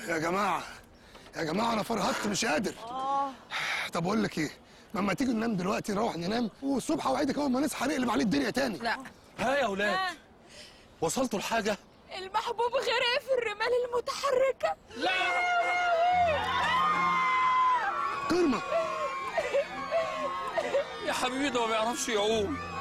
يا جماعه يا جماعه انا فرهطت مش قادر طب اقول لك ايه لما تيجي ننام دلوقتي نروح ننام والصبح اوعدك اول ما نصحى نقلب عليه الدنيا تاني لا ها يا اولاد وصلتوا لحاجه المحبوب غرق في الرمال المتحركة كرمه يا حبيبي ده ما بيعرفش يعوم